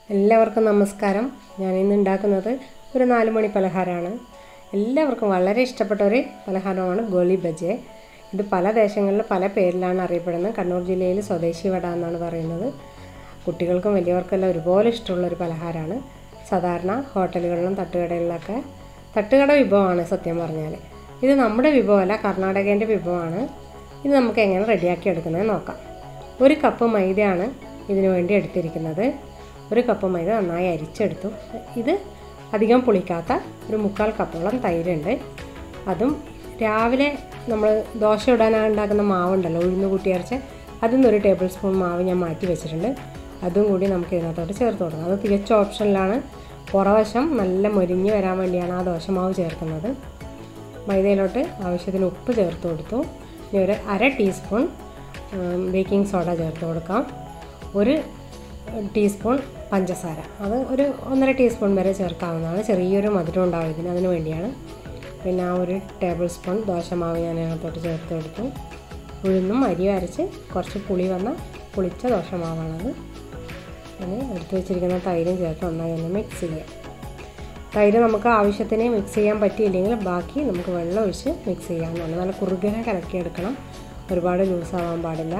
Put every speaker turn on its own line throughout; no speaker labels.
എല്ലാവർക്കും നമസ്കാരം ഞാൻ ഇന്ന് ഉണ്ടാക്കുന്നത് ഒരു നാല് മണി പലഹാരമാണ് എല്ലാവർക്കും വളരെ ഇഷ്ടപ്പെട്ട ഒരു പലഹാരമാണ് ഗോലി ബജെ ഇത് പല ദേശങ്ങളിൽ പല പേരിലാണ് അറിയപ്പെടുന്നത് കണ്ണൂർ ജില്ലയിൽ സ്വദേശി വട എന്നാണ് പറയുന്നത് കുട്ടികൾക്കും വലിയവർക്കെല്ലാം ഒരുപോലെ ഇഷ്ടമുള്ള ഒരു പലഹാരമാണ് സാധാരണ ഹോട്ടലുകളിലും തട്ടുകടകളിലൊക്കെ തട്ടുകട വിഭവമാണ് സത്യം പറഞ്ഞാൽ ഇത് നമ്മുടെ വിഭവമല്ല കർണാടകേൻ്റെ വിഭവമാണ് ഇത് നമുക്ക് എങ്ങനെ റെഡിയാക്കി എടുക്കുന്നത് നോക്കാം ഒരു കപ്പ് മൈദയാണ് ഇതിനു വേണ്ടി എടുത്തിരിക്കുന്നത് ഒരു കപ്പ് മൈദ നന്നായി അരിച്ചെടുത്തു ഇത് അധികം പുളിക്കാത്ത ഒരു മുക്കാൽ കപ്പോളം തൈരുണ്ട് അതും രാവിലെ നമ്മൾ ദോശ ഇടാനാണ് ഉണ്ടാക്കുന്ന മാവുണ്ടല്ലോ ഉഴുന്ന് കൂട്ടിയരച്ച് അതിൽ നിന്നൊരു ടേബിൾ സ്പൂൺ മാവ് ഞാൻ മാറ്റി വെച്ചിട്ടുണ്ട് അതും കൂടി നമുക്ക് ഇതിനകത്തോട്ട് ചേർത്ത് കൊടുക്കാം അത് തികച്ച ഓപ്ഷനിലാണ് പുറവശം നല്ല മൊരിഞ്ഞ് വരാൻ വേണ്ടിയാണ് ആ ദോശമാവ് ചേർക്കുന്നത് മൈദയിലോട്ട് ആവശ്യത്തിന് ഉപ്പ് ചേർത്ത് കൊടുത്തു ഇനി ഒരു അര ടീസ്പൂൺ ബേക്കിംഗ് സോഡ ചേർത്ത് കൊടുക്കാം ഒരു ടീസ്പൂൺ പഞ്ചസാര അത് ഒരു ഒന്നര ടീസ്പൂൺ വരെ ചേർക്കാവുന്നതാണ് ചെറിയൊരു മധുരം ഉണ്ടാവും ഇതിന് അതിന് വേണ്ടിയാണ് പിന്നെ ആ ഒരു ടേബിൾ സ്പൂൺ ദോശമാവ് ഞാൻ അതിനകത്തോട്ട് ചേർത്ത് കൊടുത്തു ഉഴുന്നും അരി അരച്ച് കുറച്ച് പുളി വന്ന പുളിച്ച ദോശമാവാണത് പിന്നെ എടുത്ത് വെച്ചിരിക്കുന്ന തൈരും ചേർത്ത് നന്നായി ഒന്ന് മിക്സ് ചെയ്യാം തൈര് നമുക്ക് ആവശ്യത്തിന് മിക്സ് ചെയ്യാൻ പറ്റിയില്ലെങ്കിൽ ബാക്കി നമുക്ക് വെള്ളം ഒഴിച്ച് മിക്സ് ചെയ്യാവുന്നതാണ് നല്ല കുറുകനെ കലക്കിയെടുക്കണം ഒരുപാട് ലൂസ് ആവാൻ പാടില്ല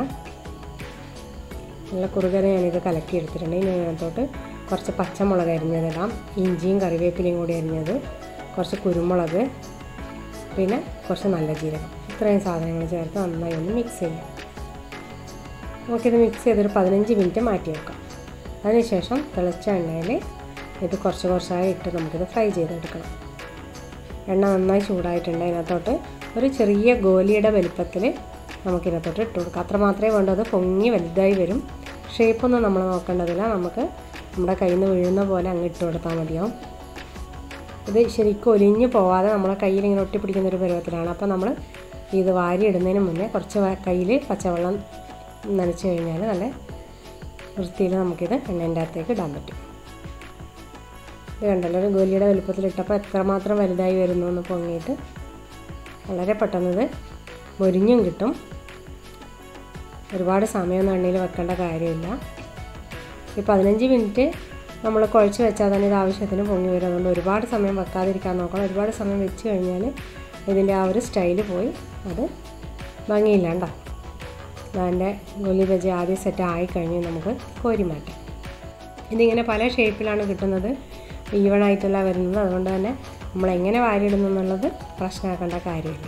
നല്ല കുറുകനെ ഞാനിത് കലക്കി എടുത്തിട്ടുണ്ട് ഇനി അതിനകത്തോട്ട് കുറച്ച് പച്ചമുളക് അരിഞ്ഞതിടാം ഇഞ്ചിയും കറിവേപ്പിലയും കൂടി അരിഞ്ഞത് കുറച്ച് കുരുമുളക് പിന്നെ കുറച്ച് നല്ല ജീരകം ഇത്രയും സാധനങ്ങൾ ചേർത്ത് നന്നായി ഒന്ന് മിക്സ് ചെയ്യാം നമുക്കിത് മിക്സ് ചെയ്തൊരു പതിനഞ്ച് മിനിറ്റ് മാറ്റി വെക്കാം അതിനുശേഷം തിളച്ച എണ്ണയിൽ ഇത് കുറച്ച് കുറച്ചായി ഇട്ട് നമുക്കിത് ഫ്രൈ ചെയ്തെടുക്കണം എണ്ണ നന്നായി ചൂടായിട്ടുണ്ട് അതിനകത്തോട്ട് ഒരു ചെറിയ ഗോലിയുടെ വലുപ്പത്തിൽ നമുക്കിതിനകത്തോട്ട് ഇട്ട് കൊടുക്കാം അത്ര മാത്രമേ വേണ്ടൂ അത് പൊങ്ങി വലുതായി വരും ഷേപ്പൊന്നും നമ്മൾ നോക്കേണ്ടതില്ല നമുക്ക് നമ്മുടെ കയ്യിൽ നിന്ന് വീഴുന്ന പോലെ അങ്ങ് ഇട്ട് കൊടുത്താൽ മതിയാവും ഇത് ശരിക്കും ഒലിഞ്ഞു പോവാതെ നമ്മളെ കയ്യിൽ ഇങ്ങനെ ഒട്ടിപ്പിടിക്കുന്ന ഒരു പരുവത്തിലാണ് അപ്പോൾ നമ്മൾ ഇത് വാരി ഇടുന്നതിന് മുന്നേ കുറച്ച് കയ്യിൽ പച്ചവെള്ളം നനച്ച് കഴിഞ്ഞാൽ നല്ല വൃത്തിയിൽ നമുക്കിത് എണ്ണേൻ്റെ അകത്തേക്ക് ഇടാൻ പറ്റും ഇത് കണ്ടല്ലോ ഒരു ഗോലിയുടെ വലുപ്പത്തിലിട്ടപ്പോൾ എത്രമാത്രം വലുതായി വരുന്നു എന്ന് പൊങ്ങിയിട്ട് വളരെ പെട്ടെന്ന് ഇത് മൊരിഞ്ഞും കിട്ടും ഒരുപാട് സമയമൊന്നും എണ്ണയിൽ വെക്കേണ്ട കാര്യമില്ല ഈ പതിനഞ്ച് മിനിറ്റ് നമ്മൾ കുഴച്ച് വെച്ചാൽ തന്നെ ഇത് ആവശ്യത്തിന് പൊങ്ങി വരും അതുകൊണ്ട് ഒരുപാട് സമയം വെക്കാതിരിക്കാൻ നോക്കണം ഒരുപാട് സമയം വെച്ച് കഴിഞ്ഞാൽ ഇതിൻ്റെ ആ ഒരു സ്റ്റൈല് പോയി അത് ഭംഗിയില്ലാണ്ടാവും അതിൻ്റെ ഗൊലി ബജി ആദ്യം സെറ്റ് ആയിക്കഴിഞ്ഞ് നമുക്ക് കോരി മാറ്റാം ഇതിങ്ങനെ പല ഷേപ്പിലാണ് കിട്ടുന്നത് ഈവണായിട്ടല്ല വരുന്നത് അതുകൊണ്ട് തന്നെ നമ്മൾ എങ്ങനെ വാരിയിടുന്നു എന്നുള്ളത് പ്രശ്നമാക്കേണ്ട കാര്യമില്ല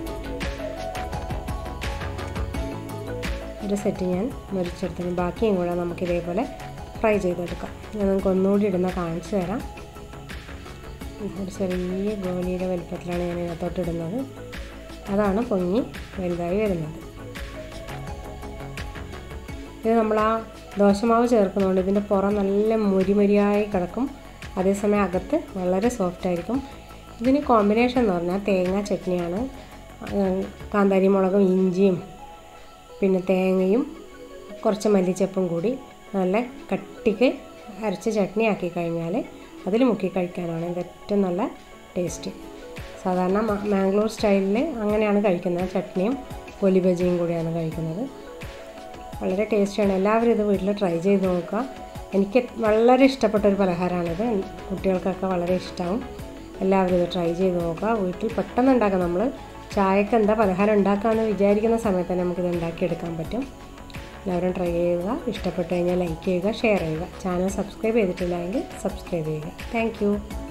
ഒരു സെറ്റ് ഞാൻ മുരിച്ചെടുത്തിന് ബാക്കിയും കൂടെ നമുക്ക് ഇതേപോലെ ഫ്രൈ ചെയ്തെടുക്കാം ഞാൻ നിങ്ങൾക്ക് ഒന്നുകൂടി ഇടുന്ന കാണിച്ചു തരാം ഒരു ചെറിയ ഗോലിയുടെ വലുപ്പത്തിലാണ് ഞാൻ ഇതിനകത്തോട്ട് ഇടുന്നത് അതാണ് പൊങ്ങി വലുതായി വരുന്നത് ഇത് നമ്മൾ ആ ദോശമാവ് ചേർക്കുന്നതുകൊണ്ട് ഇതിൻ്റെ പുറം നല്ല മുരിമുരിയായി കിടക്കും അതേസമയം അകത്ത് വളരെ സോഫ്റ്റ് ആയിരിക്കും ഇതിന് കോമ്പിനേഷൻ എന്ന് പറഞ്ഞാൽ തേങ്ങ ചട്നിയാണ് കാന്താരി മുളകും ഇഞ്ചിയും പിന്നെ തേങ്ങയും കുറച്ച് മല്ലിച്ചപ്പും കൂടി നല്ല കട്ടിക്ക് അരച്ച് ചട്നി ആക്കി കഴിഞ്ഞാൽ അതിൽ മുക്കി കഴിക്കാനാണ് ഇത് ഏറ്റവും നല്ല ടേസ്റ്റ് സാധാരണ മാംഗ്ലൂർ സ്റ്റൈലിൽ അങ്ങനെയാണ് കഴിക്കുന്നത് ചട്നിയും പൊലി ബജിയും കൂടിയാണ് കഴിക്കുന്നത് വളരെ ടേസ്റ്റിയാണ് എല്ലാവരും ഇത് വീട്ടിൽ ട്രൈ ചെയ്ത് നോക്കുക എനിക്ക് വളരെ ഇഷ്ടപ്പെട്ട ഒരു പലഹാരമാണിത് കുട്ടികൾക്കൊക്കെ വളരെ ഇഷ്ടമാവും എല്ലാവരും ഇത് ട്രൈ ചെയ്ത് നോക്കുക വീട്ടിൽ പെട്ടെന്ന് ഉണ്ടാക്കാം നമ്മൾ ചായക്ക് എന്താ പലഹാരം ഉണ്ടാക്കാമെന്ന് വിചാരിക്കുന്ന സമയത്ത് തന്നെ നമുക്കിത് ഉണ്ടാക്കിയെടുക്കാൻ പറ്റും എല്ലാവരും ട്രൈ ചെയ്യുക ഇഷ്ടപ്പെട്ട് കഴിഞ്ഞാൽ ലൈക്ക് ചെയ്യുക ഷെയർ ചെയ്യുക ചാനൽ സബ്സ്ക്രൈബ് ചെയ്തിട്ടില്ല എങ്കിൽ സബ്സ്ക്രൈബ് ചെയ്യുക താങ്ക്